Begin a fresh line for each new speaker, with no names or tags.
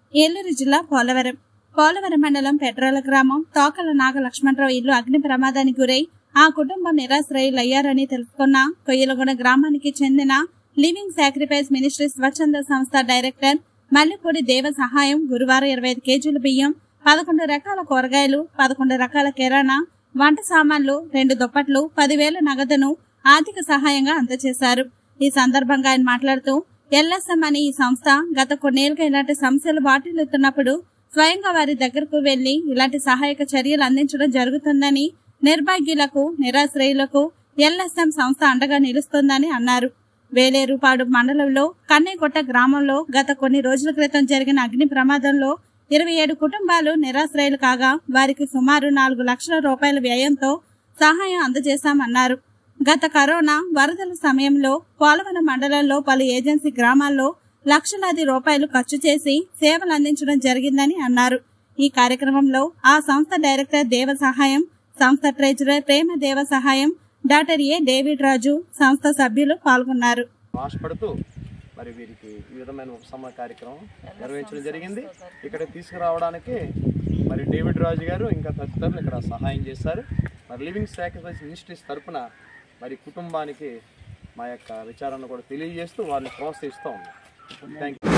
ఏలూరు జిల్లా పోలవరం పోలవరం మండలం పెట్రోల గ్రామం తోకల నాగ లక్ష్మణరావు ఇల్లు అగ్ని ప్రమాదానికి గురై ఆ కుటుంబం నిరాశ్రయులయ్యారని తెలుసుకున్న కొయ్యలగూడ గ్రామానికి చెందిన లివింగ్ సాక్రిఫైస్ మినిస్ట్రీ స్వచ్ఛంద సంస్థ డైరెక్టర్ మల్లెపూడి దేవ సహాయం గురువారం ఇరవై ఐదు కేజీల బియ్యం పదకొండు రకాల కూరగాయలు పదకొండు రకాల కిరాణా వంట సామాన్లు రెండు దుప్పట్లు పదివేల నగదును ఆర్థిక సహాయంగా అందజేశారు ఈ సందర్భంగా ఆయన మాట్లాడుతూ ఎల్ఎస్ఎం అనే ఈ సంస్థ గత కొన్నేళ్లుగా ఇలాంటి సమస్యలు వాటిల్లుతున్నప్పుడు స్వయంగా వారి దగ్గరకు వెళ్లి ఇలాంటి సహాయక చర్యలు అందించడం జరుగుతుందని నిర్భాగ్యులకు నిరాశ్రయులకు ఎల్ఎస్ఎం సంస్థ అండగా నిలుస్తుందని అన్నారు వేలేరుపాడు మండలంలో కన్నెకొట్ట గ్రామంలో గత కొన్ని రోజుల క్రితం జరిగిన అగ్ని ప్రమాదంలో ఇరవై ఏడు కుటుంబాలు నిరాశ్రయులు కాగా వారికి సుమారు నాలుగు లక్షల రూపాయల వ్యయంతో సహాయం అందజేశామన్నారు గత కరోనా వరదల సమయంలో పోలవరం మండలంలో పలు ఏజెన్సీ గ్రామాల్లో లక్షలాది రూపాయలు ఖర్చు చేసి సేవలు అందించడం జరిగిందని అన్నారు ఈ కార్యక్రమంలో ఆ సంస్థ డైరెక్టర్ దేవ సహాయం సంస్థ ట్రెజరర్ ప్రేమ దేవ సహాయం డాక్టర్ ఏ డేవిడ్ రాజు సంస్థ సభ్యులు పాల్గొన్నారు
ఆశపడుతూ మరి వీరికి ఈ విధమైన ఉపశమన కార్యక్రమం నిర్వహించడం జరిగింది ఇక్కడ తీసుకురావడానికి మరి డేవిడ్ రాజు గారు ఇంకా తదితరులు ఇక్కడ సహాయం చేశారు మరి లివింగ్ సాక్రిఫైస్ మినిస్ట్రీస్ తరపున మరి కుటుంబానికి మా యొక్క విచారాన్ని కూడా తెలియజేస్తూ వారిని ప్రోత్సహిస్తూ ఉన్నాం థ్యాంక్ యూ